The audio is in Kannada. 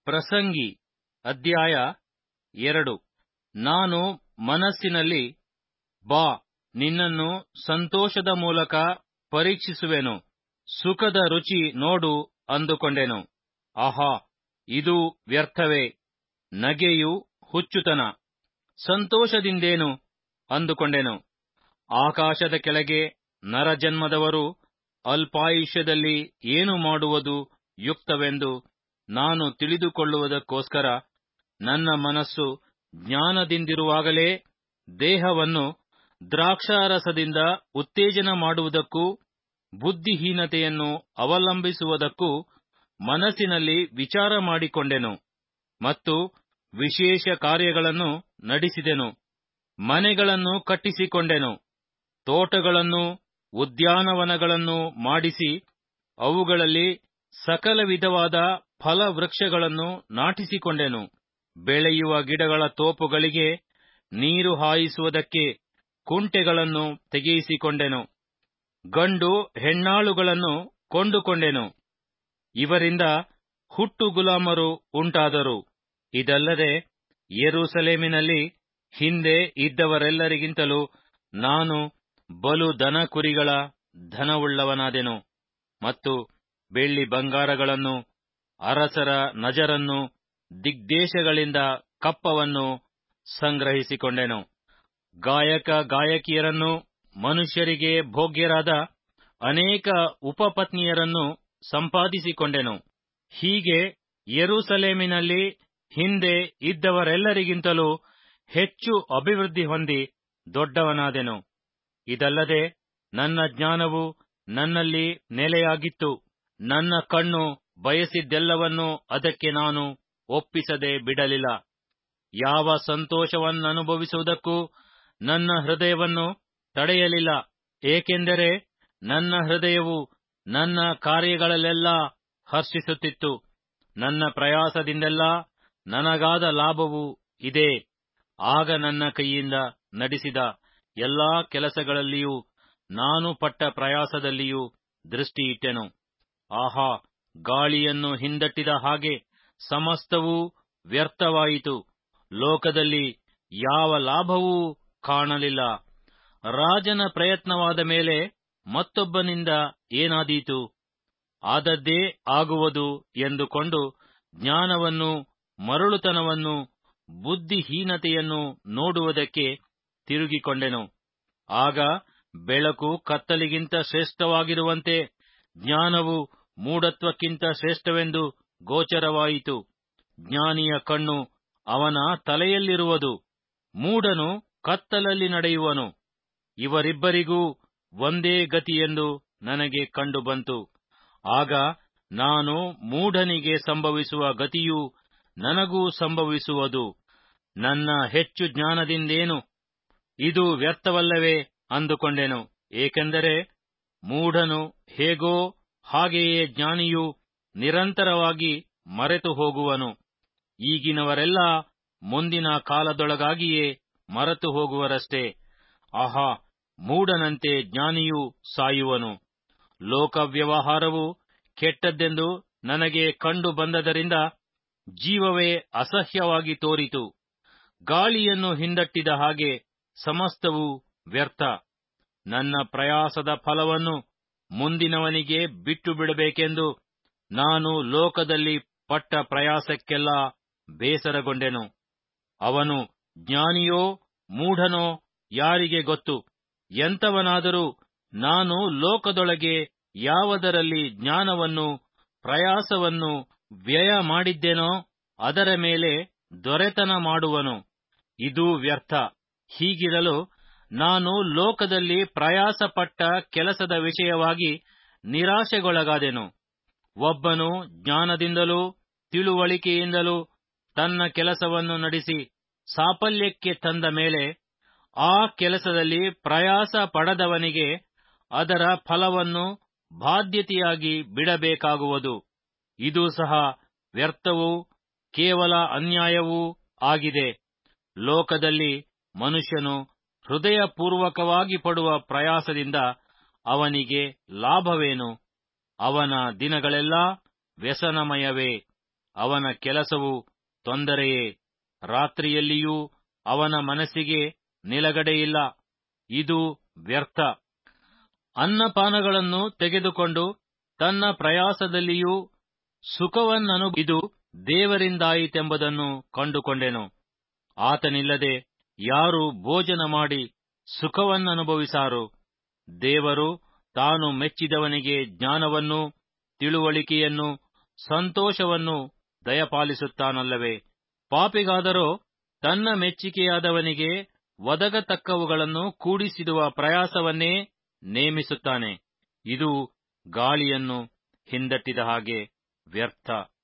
ಪ್ರಸಂಗಿ ಅಧ್ಯಾಯ ಎರಡು ನಾನು ಮನಸ್ಸಿನಲ್ಲಿ ಬಾ ನಿನ್ನನ್ನು ಸಂತೋಷದ ಮೂಲಕ ಪರೀಕ್ಷಿಸುವೆನು ಸುಖದ ರುಚಿ ನೋಡು ಅಂದುಕೊಂಡೆನು ಆಹಾ ಇದು ವ್ಯರ್ಥವೇ ನಗೆಯು ಹುಚ್ಚುತನ ಸಂತೋಷದಿಂದೇನು ಅಂದುಕೊಂಡೆನು ಆಕಾಶದ ಕೆಳಗೆ ನರಜನ್ಮದವರು ಅಲ್ಪಾಯುಷ್ಯದಲ್ಲಿ ಏನು ಮಾಡುವುದು ಯುಕ್ತವೆಂದು ನಾನು ತಿಳಿದುಕೊಳ್ಳುವುದಕ್ಕೋಸ್ಕರ ನನ್ನ ಮನಸ್ಸು ಜ್ಞಾನದಿಂದಿರುವಾಗಲೇ ದೇಹವನ್ನು ದ್ರಾಕ್ಷಾರಸದಿಂದ ಉತ್ತೇಜನ ಮಾಡುವುದಕ್ಕೂ ಬುದ್ಧಿಹೀನತೆಯನ್ನು ಅವಲಂಬಿಸುವುದಕ್ಕೂ ಮನಸ್ಸಿನಲ್ಲಿ ವಿಚಾರ ಮಾಡಿಕೊಂಡೆನು ಮತ್ತು ವಿಶೇಷ ಕಾರ್ಯಗಳನ್ನು ನಡೆಸಿದೆನು ಮನೆಗಳನ್ನು ಕಟ್ಟಿಸಿಕೊಂಡೆನು ತೋಟಗಳನ್ನು ಉದ್ಯಾನವನಗಳನ್ನು ಮಾಡಿಸಿ ಅವುಗಳಲ್ಲಿ ಸಕಲ ವಿಧವಾದ ಫಲವೃಕ್ಷಗಳನ್ನು ನಾಟಿಸಿಕೊಂಡೆನು ಬೆಳೆಯುವ ಗಿಡಗಳ ತೋಪುಗಳಿಗೆ ನೀರು ಹಾಯಿಸುವುದಕ್ಕೆ ಕುಂಟೆಗಳನ್ನು ತೆಗೆಯಿಸಿಕೊಂಡೆನು ಗಂಡು ಹೆಣ್ಣಾಳುಗಳನ್ನು ಕೊಂಡುಕೊಂಡೆನು ಇವರಿಂದ ಹುಟ್ಟು ಗುಲಾಮರು ಉಂಟಾದರು ಇದಲ್ಲದೆ ಯೆರೂಸಲೇಮಿನಲ್ಲಿ ಹಿಂದೆ ಇದ್ದವರೆಲ್ಲರಿಗಿಂತಲೂ ನಾನು ಬಲು ದನ ಕುರಿಗಳ ಧನವುಳ್ಳವನಾದೆನು ಮತ್ತು ಬೆಳ್ಳಿ ಬಂಗಾರಗಳನ್ನು ಅರಸರ ನಜರನ್ನು ದಿಗ್ದೇಶಗಳಿಂದ ಕಪ್ಪವನ್ನು ಸಂಗ್ರಹಿಸಿಕೊಂಡೆನು ಗಾಯಕ ಗಾಯಕಿಯರನ್ನು ಮನುಷ್ಯರಿಗೆ ಭೋಗ್ಯರಾದ ಅನೇಕ ಉಪಪತ್ನಿಯರನ್ನು ಸಂಪಾದಿಸಿಕೊಂಡೆನು ಹೀಗೆ ಯೆರೂಸಲೇಮಿನಲ್ಲಿ ಹಿಂದೆ ಇದ್ದವರೆಲ್ಲರಿಗಿಂತಲೂ ಹೆಚ್ಚು ಅಭಿವೃದ್ಧಿ ಹೊಂದಿ ದೊಡ್ಡವನಾದೆನು ಇದಲ್ಲದೆ ನನ್ನ ಜ್ಞಾನವು ನನ್ನಲ್ಲಿ ನೆಲೆಯಾಗಿತ್ತು ನನ್ನ ಕಣ್ಣು ಬಯಸಿದ್ದೆಲ್ಲವನ್ನೂ ಅದಕ್ಕೆ ನಾನು ಒಪ್ಪಿಸದೆ ಬಿಡಲಿಲ್ಲ ಯಾವ ಸಂತೋಷವನ್ನನುಭವಿಸುವುದಕ್ಕೂ ನನ್ನ ಹೃದಯವನ್ನು ತಡೆಯಲಿಲ್ಲ ಏಕೆಂದರೆ ನನ್ನ ಹೃದಯವು ನನ್ನ ಕಾರ್ಯಗಳಲ್ಲೆಲ್ಲ ಹರ್ಷಿಸುತ್ತಿತ್ತು ನನ್ನ ಪ್ರಯಾಸದಿಂದೆಲ್ಲ ನನಗಾದ ಲಾಭವು ಇದೇ ಆಗ ನನ್ನ ಕೈಯಿಂದ ನಡೆಸಿದ ಎಲ್ಲಾ ಕೆಲಸಗಳಲ್ಲಿಯೂ ನಾನು ಪಟ್ಟ ಪ್ರಯಾಸದಲ್ಲಿಯೂ ದೃಷ್ಟಿಯಿಟ್ಟೆನು ಆಹಾ ಗಾಳಿಯನ್ನು ಹಿಂದಟ್ಟಿದ ಹಾಗೆ ಸಮಸ್ತವೂ ವ್ಯರ್ಥವಾಯಿತು ಲೋಕದಲ್ಲಿ ಯಾವ ಲಾಭವೂ ಕಾಣಲಿಲ್ಲ ರಾಜನ ಪ್ರಯತ್ನವಾದ ಮೇಲೆ ಮತ್ತೊಬ್ಬನಿಂದ ಏನಾದೀತು ಆದದ್ದೇ ಆಗುವುದು ಎಂದುಕೊಂಡು ಜ್ಞಾನವನ್ನು ಮರಳುತನವನ್ನು ಬುದ್ಧಿಹೀನತೆಯನ್ನು ನೋಡುವುದಕ್ಕೆ ತಿರುಗಿಕೊಂಡೆನು ಆಗ ಬೆಳಕು ಕತ್ತಲಿಗಿಂತ ಶ್ರೇಷ್ಠವಾಗಿರುವಂತೆ ಜ್ಞಾನವು ಮೂಢತ್ವಕ್ಕಿಂತ ಶ್ರೇಷ್ಠವೆಂದು ಗೋಚರವಾಯಿತು ಜ್ಞಾನಿಯ ಕಣ್ಣು ಅವನ ತಲೆಯಲ್ಲಿರುವುದು ಮೂಢನು ಕತ್ತಲಲ್ಲಿ ನಡೆಯುವನು ಇವರಿಬ್ಬರಿಗೂ ಒಂದೇ ಗತಿಯೆಂದು ನನಗೆ ಕಂಡುಬಂತು ಆಗ ನಾನು ಮೂಢನಿಗೆ ಸಂಭವಿಸುವ ಗತಿಯೂ ನನಗೂ ಸಂಭವಿಸುವುದು ನನ್ನ ಹೆಚ್ಚು ಜ್ಞಾನದಿಂದೇನು ಇದು ವ್ಯರ್ಥವಲ್ಲವೇ ಅಂದುಕೊಂಡೆನು ಏಕೆಂದರೆ ಮೂಢನು ಹೇಗೋ ಹಾಗೆಯೇ ಜ್ಞಾನಿಯು ನಿರಂತರವಾಗಿ ಮರೆತು ಹೋಗುವನು ಈಗಿನವರೆಲ್ಲ ಮುಂದಿನ ಕಾಲದೊಳಗಾಗಿಯೇ ಮರೆತು ಹೋಗುವರಷ್ಟೇ ಆಹಾ ಮೂಢನಂತೆ ಜ್ಞಾನಿಯೂ ಸಾಯುವನು ಲೋಕವ್ಯವಹಾರವು ಕೆಟ್ಟದ್ದೆಂದು ನನಗೆ ಕಂಡು ಬಂದದರಿಂದ ಜೀವವೇ ಅಸಹ್ಯವಾಗಿ ತೋರಿತು ಗಾಳಿಯನ್ನು ಹಿಂದಟ್ಟಿದ ಹಾಗೆ ಸಮಸ್ತವೂ ವ್ಯರ್ಥ ನನ್ನ ಪ್ರಯಾಸದ ಫಲವನ್ನು ಮುಂದಿನವನಿಗೆ ಬಿಟ್ಟು ಬಿಡಬೇಕೆಂದು ನಾನು ಲೋಕದಲ್ಲಿ ಪಟ್ಟ ಪ್ರಯಾಸಕ್ಕೆಲ್ಲ ಬೇಸರಗೊಂಡೆನು ಅವನು ಜ್ಞಾನಿಯೋ ಮೂಢನೋ ಯಾರಿಗೆ ಗೊತ್ತು ಎಂಥವನಾದರೂ ನಾನು ಲೋಕದೊಳಗೆ ಯಾವುದರಲ್ಲಿ ಜ್ಞಾನವನ್ನು ಪ್ರಯಾಸವನ್ನು ವ್ಯಯ ಮಾಡಿದ್ದೇನೋ ಅದರ ಮೇಲೆ ದೊರೆತನ ಮಾಡುವನು ಇದು ವ್ಯರ್ಥ ಹೀಗಿರಲು ನಾನು ಲೋಕದಲ್ಲಿ ಪ್ರಯಾಸಪಟ್ಟ ಕೆಲಸದ ವಿಷಯವಾಗಿ ನಿರಾಶೆಗೊಳಗಾದೆನು ಒಬ್ಬನು ಜ್ಞಾನದಿಂದಲೂ ತಿಳುವಳಿಕೆಯಿಂದಲೂ ತನ್ನ ಕೆಲಸವನ್ನು ನಡೆಸಿ ಸಾಫಲ್ಯಕ್ಕೆ ತಂದ ಮೇಲೆ ಆ ಕೆಲಸದಲ್ಲಿ ಪ್ರಯಾಸ ಪಡದವನಿಗೆ ಅದರ ಫಲವನ್ನು ಬಾಧ್ಯತೆಯಾಗಿ ಬಿಡಬೇಕಾಗುವುದು ಇದು ಸಹ ವ್ಯರ್ಥವೂ ಕೇವಲ ಅನ್ಯಾಯವೂ ಆಗಿದೆ ಲೋಕದಲ್ಲಿ ಮನುಷ್ಯನು ಹೃದಯಪೂರ್ವಕವಾಗಿ ಪಡುವ ಪ್ರಯಾಸದಿಂದ ಅವನಿಗೆ ಲಾಭವೇನು ಅವನ ದಿನಗಳೆಲ್ಲ ವ್ಯಸನಮಯವೇ ಅವನ ಕೆಲಸವು ತೊಂದರೆಯೇ ರಾತ್ರಿಯಲ್ಲಿಯೂ ಅವನ ಮನಸ್ಸಿಗೆ ನಿಲಗಡೆಯಿಲ್ಲ ಇದು ವ್ಯರ್ಥ ಅನ್ನಪಾನಗಳನ್ನು ತೆಗೆದುಕೊಂಡು ತನ್ನ ಪ್ರಯಾಸದಲ್ಲಿಯೂ ಸುಖವನ್ನನು ಇದು ದೇವರಿಂದಾಯಿತೆಂಬುದನ್ನು ಕಂಡುಕೊಂಡೆನು ಆತನಿಲ್ಲದೆ ಯಾರು ಭೋಜನ ಮಾಡಿ ಸುಖವನ್ನನುಭವಿಸಾರು ದೇವರು ತಾನು ಮೆಚ್ಚಿದವನಿಗೆ ಜ್ಞಾನವನ್ನು ತಿಳುವಳಿಕೆಯನ್ನು ಸಂತೋಷವನ್ನು ದಯಪಾಲಿಸುತ್ತಾನಲ್ಲವೇ ಪಾಪಿಗಾದರೋ ತನ್ನ ಮೆಚ್ಚಿಕೆಯಾದವನಿಗೆ ಒದಗತಕ್ಕವುಗಳನ್ನು ಕೂಡಿಸಿಡುವ ಪ್ರಯಾಸವನ್ನೇ ನೇಮಿಸುತ್ತಾನೆ ಇದು ಗಾಳಿಯನ್ನು ಹಿಂದಟ್ಟಿದ ಹಾಗೆ ವ್ಯರ್ಥ